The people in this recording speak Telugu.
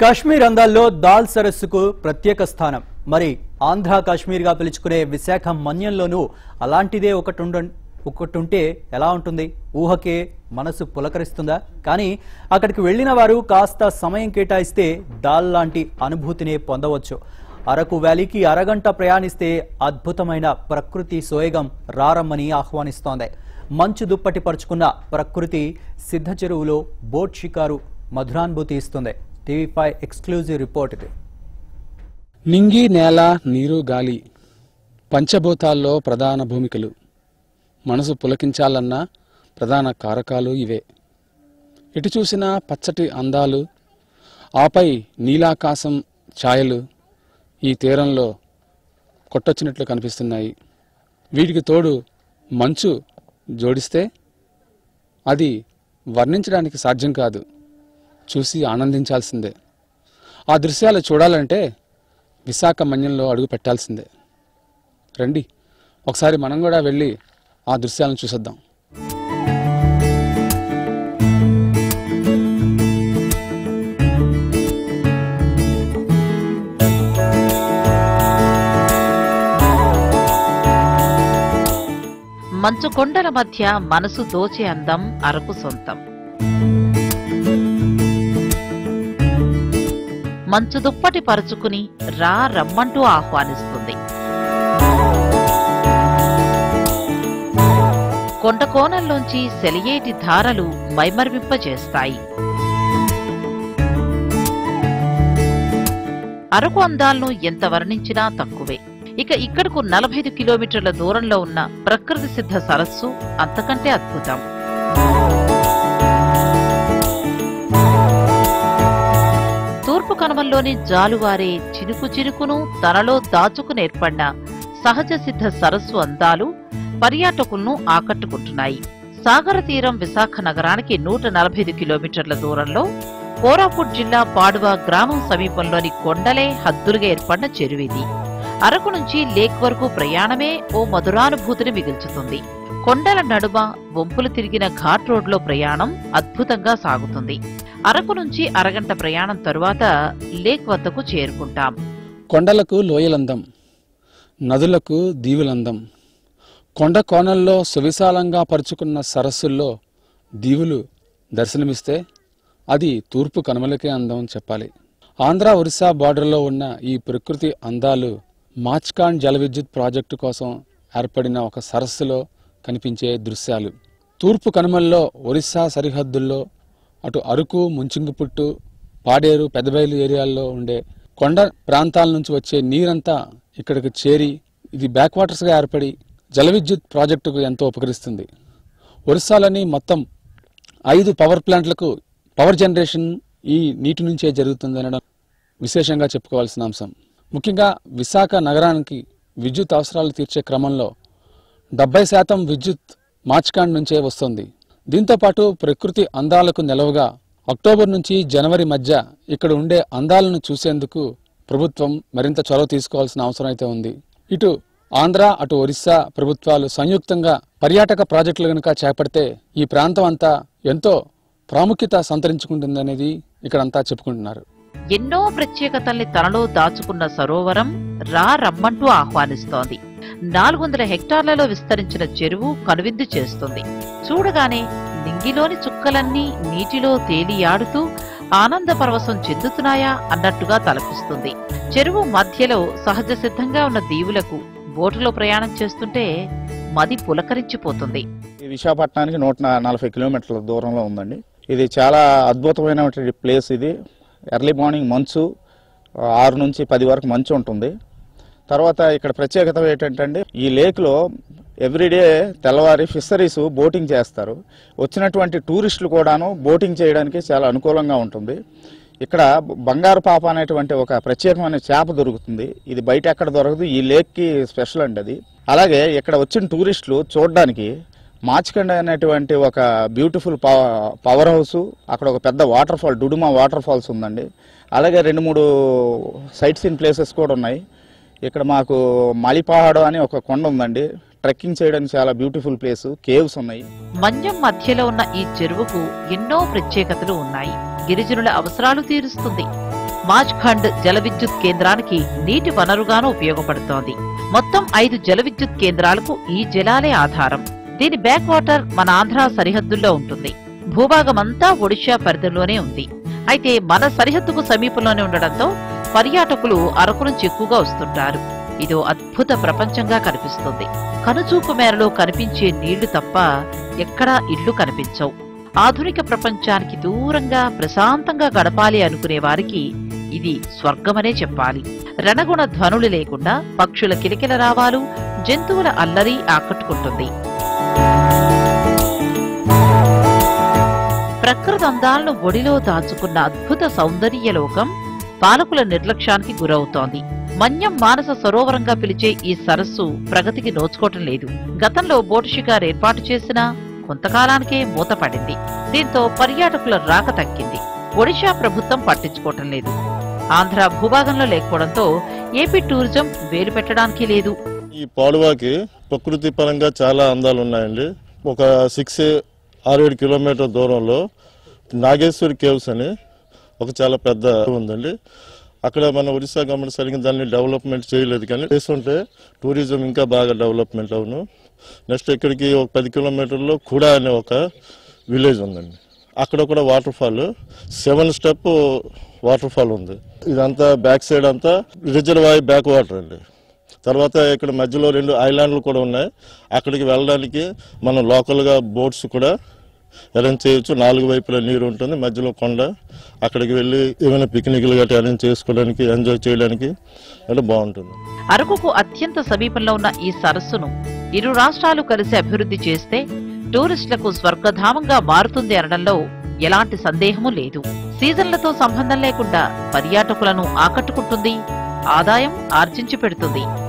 కాశ్మీర్ అందాల్లో దాల్ సరస్సుకు ప్రత్యేక స్థానం మరి ఆంధ్ర కాశ్మీర్గా పిలుచుకునే విశాఖ మన్యంలోనూ అలాంటిదే ఒకటి ఉండ ఒకటి ఉంటే ఎలా ఉంటుంది ఊహకే మనసు పులకరిస్తుందా కానీ అక్కడికి వెళ్ళిన వారు కాస్త సమయం కేటాయిస్తే దాల్ లాంటి అనుభూతినే పొందవచ్చు అరకు వ్యాలీకి అరగంట ప్రయాణిస్తే అద్భుతమైన ప్రకృతి సోయగం రారమ్మని ఆహ్వానిస్తోంది మంచు దుప్పటి పరుచుకున్న ప్రకృతి సిద్ధ చెరువులో బోట్ షికారు మధురానుభూతి ఇస్తుంది టీవీ ఫైవ్ ఎక్స్క్లూజివ్ రిపోర్ట్ ఇది నింగి నేల నీరు గాలి పంచభూతాల్లో ప్రధాన భూమికలు మనసు పులకించాలన్న ప్రధాన కారకాలు ఇవే ఎటు చూసినా పచ్చటి అందాలు ఆపై నీలాకాశం ఛాయలు ఈ తీరంలో కొట్టొచ్చినట్లు కనిపిస్తున్నాయి వీటికి తోడు మంచు జోడిస్తే అది వర్ణించడానికి సాధ్యం కాదు చూసి ఆనందించాల్సిందే ఆ దృశ్యాలు చూడాలంటే విశాఖ మన్యంలో అడుగు పెట్టాల్సిందే రండి ఒకసారి మనం కూడా వెళ్ళి ఆ దృశ్యాలను చూసేద్దాం మంచు కొండల మధ్య మనసు దోచే అందం అరకు సొంతం మంచు దుప్పటి పరుచుకుని రా రమ్మంటూ ఆహ్వానిస్తుంది కొండ కోణంలోంచి సెలియేటి ధారలు మైమర్వింపజేస్తాయి అరకు అందాలను ఎంత వర్ణించినా తక్కువే ఇక ఇక్కడకు నలభై ఐదు కిలోమీటర్ల దూరంలో ఉన్న ప్రకృతి సిద్ధ సరస్సు అంతకంటే అద్భుతం తూర్పు కనుమల్లోని జాలువారే చినుకు చినుకును తనలో దాచుకునేర్పడిన సహజ సిద్ధ సరస్సు అందాలు పర్యాటకులను ఆకట్టుకుంటున్నాయి సాగర తీరం విశాఖ నగరానికి నూట నలభై ఐదు కిలోమీటర్ల దూరంలో కోరాపుట్ జిల్లా పాడువ గ్రామం సమీపంలోని కొండలే హద్దులుగా ఏర్పడిన చెరువిది అరకు నుంచి లేక్ వరకు ప్రయాణమే ఓ మధురానుభూతిని మిగుల్చుతుంది కొండల నడుమ వంపులు తిరిగిన ఘాట్ రోడ్లో ప్రయాణం అద్భుతంగా సాగుతుంది అరకు నుంచి అరగంట ప్రయాణం తరువాత లేక్ వద్దకు చేరుకుంటాం కొండలకు లోయలందం నదులకు దీవులందం కొండ కోణంలో సువిశాలంగా పరుచుకున్న సరస్సుల్లో దీవులు దర్శనమిస్తే అది తూర్పు కనుమలకే అందం అని చెప్పాలి ఆంధ్ర ఒరిస్సా బార్డర్లో ఉన్న ఈ ప్రకృతి అందాలు మాచ్కాన్ జల విద్యుత్ ప్రాజెక్టు కోసం ఏర్పడిన ఒక సరస్సులో కనిపించే దృశ్యాలు తూర్పు కనుమల్లో ఒరిస్సా సరిహద్దుల్లో అటు అరకు ముంచింగిపుట్టు పాడేరు పెద్దబయలు ఏరియాల్లో ఉండే కొండ ప్రాంతాల నుంచి వచ్చే నీరంతా ఇక్కడికి చేరి ఇది బ్యాక్ వాటర్స్గా ఏర్పడి జల విద్యుత్ ప్రాజెక్టుకు ఎంతో ఉపకరిస్తుంది ఒరిస్సాలోని మొత్తం ఐదు పవర్ ప్లాంట్లకు పవర్ జనరేషన్ ఈ నీటి నుంచే జరుగుతుందనడం విశేషంగా చెప్పుకోవాల్సిన అంశం ముఖ్యంగా విశాఖ నగరానికి విద్యుత్ అవసరాలు తీర్చే క్రమంలో డెబ్బై శాతం విద్యుత్ మార్చ్కాండ్ నుంచే వస్తుంది దీంతో పాటు ప్రకృతి అందాలకు నెలవుగా అక్టోబర్ నుంచి జనవరి మధ్య ఇక్కడ ఉండే అందాలను చూసేందుకు ప్రభుత్వం మరింత చొరవ తీసుకోవాల్సిన అవసరం అయితే ఉంది ఇటు ఆంధ్ర అటు ఒరిస్సా ప్రభుత్వాలు సంయుక్తంగా పర్యాటక ప్రాజెక్టులు కనుక చేపడితే ఈ ప్రాంతం అంతా ఎంతో ప్రాముఖ్యత సంతరించుకుంటుందనేది ఇక్కడంతా చెప్పుకుంటున్నారు ఎన్నో ప్రత్యేకతల్ని తనలో దాచుకున్న సరోవరం రా రమ్మంటూ ఆహ్వానిస్తోంది నాలుగు వందల హెక్టార్లలో విస్తరించిన చెరువు కనువిందు చేస్తుంది చూడగానే నింగిలోని చుక్కలన్నీ నీటిలో తేలియాడుతూ ఆనంద పరవశం చెందుతున్నాయా అన్నట్టుగా తలపిస్తుంది చెరువు మధ్యలో సహజ సిద్ధంగా ఉన్న దీవులకు బోటులో ప్రయాణం చేస్తుంటే మది పులకరించిపోతుంది ఈ విశాఖపట్నానికి నూట నా- నలభై కిలోమీటర్ల దూరంలో ఉందండి ఇది చాలా అద్భుతమైనటువంటి ప్లేస్ ఇది ఎర్లీ మార్నింగ్ మంచు ఆ, ఆరు నుంచి పది వరకు మంచు ఉంటుంది తర్వాత ఇక్కడ ప్రత్యేకత ఏంటంటే ఈ లేక్లో ఎవ్రీడే తెల్లవారి ఫిషరీస్ బోటింగ్ చేస్తారు వచ్చినటువంటి టూరిస్టులు కూడాను బోటింగ్ చేయడానికి చాలా అనుకూలంగా ఉంటుంది ఇక్కడ బంగారు పాప అనేటువంటి ఒక ప్రత్యేకమైన చేప దొరుకుతుంది ఇది బయట ఎక్కడ దొరకదు ఈ లేక్కి స్పెషల్ అండి అది అలాగే ఇక్కడ వచ్చిన టూరిస్టులు చూడడానికి మాచికండ అనేటువంటి ఒక బ్యూటిఫుల్ పవర్ హౌస్ అక్కడ ఒక పెద్ద water fall Duduma water falls ఉందండి అలాగే రెండు మూడు సైట్ సీన్ ప్లేసెస్ కూడా ఉన్నాయి ఇక్కడ మాకు మలిపహాడు అని ఒక కొండ ఉందండి ట్రెక్కింగ్ చేయడానికి చాలా బ్యూటిఫుల్ ప్లేస్ కేవ్స్ ఉన్నాయి మన్యం మధ్యలో ఉన్న ఈ చెరువుకు ఎన్నో ప్రత్యేకతలు ఉన్నాయి గిరిజనుల అవసరాలు తీరుస్తుంది మాజ్ఖండ్ జల విద్యుత్ కేంద్రానికి నీటి వనరుగాను ఉపయోగపడుతోంది మొత్తం ఐదు జల విద్యుత్ కేంద్రాలకు ఈ జలాలే ఆధారం దీని బ్యాక్ వాటర్ మన ఆంధ్ర సరిహద్దుల్లో ఉంటుంది భూభాగమంతా ఒడిశా పరిధిలోనే ఉంది అయితే మన సరిహద్దుకు సమీపంలోనే ఉండడంతో పర్యాటకులు అరకు నుంచి ఎక్కువగా వస్తుంటారు ఇదో అద్భుత ప్రపంచంగా కనిపిస్తుంది కనుచూపు మేరలో కనిపించే నీళ్లు తప్ప ఎక్కడా ఇళ్లు కనిపించవు ఆధునిక ప్రపంచానికి దూరంగా ప్రశాంతంగా గడపాలి అనుకునే వారికి ఇది స్వర్గమనే చెప్పాలి రణగుణ ధ్వనులు లేకుండా పక్షుల కిలకిల రావాలు జంతువుల అల్లరి ఆకట్టుకుంటుంది ప్రకృతి అందాలను ఒడిలో దాచుకున్న అద్భుత సౌందర్య లోకం పాలకుల నిర్లక్ష్యానికి గురవుతోంది మన్యం మానస సరోవరంగా పిలిచే ఈ సరస్సు ప్రగతికి నోచుకోవటం లేదు గతంలో బోటు షికార్ ఏర్పాటు చేసినా కొంతకాలానికే మూతపడింది దీంతో పర్యాటకుల రాక తగ్గింది ఒడిశా ప్రభుత్వం పట్టించుకోవటం లేదు ఆంధ్ర భూభాగంలో లేకపోవడంతో ఏపీ టూరిజం వేలు పెట్టడానికి లేదు ఈ పాడువాకి ప్రకృతి పరంగా చాలా అందాలు ఉన్నాయండి ఒక సిక్స్ ఆరేడు కిలోమీటర్ దూరంలో నాగేశ్వరి కేవ్స్ అని ఒక చాలా పెద్ద ఉందండి అక్కడ మన ఒరిస్సా గవర్నమెంట్ సరిగ్గా దాన్ని డెవలప్మెంట్ చేయలేదు కానీ చేస్తుంటే టూరిజం ఇంకా బాగా డెవలప్మెంట్ అవును నెక్స్ట్ ఇక్కడికి ఒక పది కిలోమీటర్లో కూడా అనే ఒక విలేజ్ ఉందండి అక్కడ కూడా water fall seven step water fall ఉంది ఇదంతా బ్యాక్ సైడ్ అంతా రిజర్వాయర్ బ్యాక్ వాటర్ అండి తర్వాత ఇక్కడ మధ్యలో రెండు ఐలాండ్లు కూడా ఉన్నాయి అక్కడికి వెళ్ళడానికి మనం లోకల్గా బోట్స్ కూడా అరేంజ్ చేయొచ్చు నాలుగు వైపుల నీరు ఉంటుంది మధ్యలో కొండ అక్కడికి వెళ్ళి ఏమైనా పిక్నిక్లు గట్రా అరేంజ్ చేసుకోవడానికి ఎంజాయ్ చేయడానికి అంటే బాగుంటుంది అరకుకు అత్యంత సమీపంలో ఉన్న ఈ సరస్సును ఇరు రాష్ట్రాలు కలిసి అభివృద్ధి చేస్తే టూరిస్టులకు స్వర్గధామంగా మారుతుంది అనడంలో ఎలాంటి సందేహమూ లేదు సీజన్లతో సంబంధం లేకుండా పర్యాటకులను ఆకట్టుకుంటుంది ఆదాయం ఆర్జించి పెడుతుంది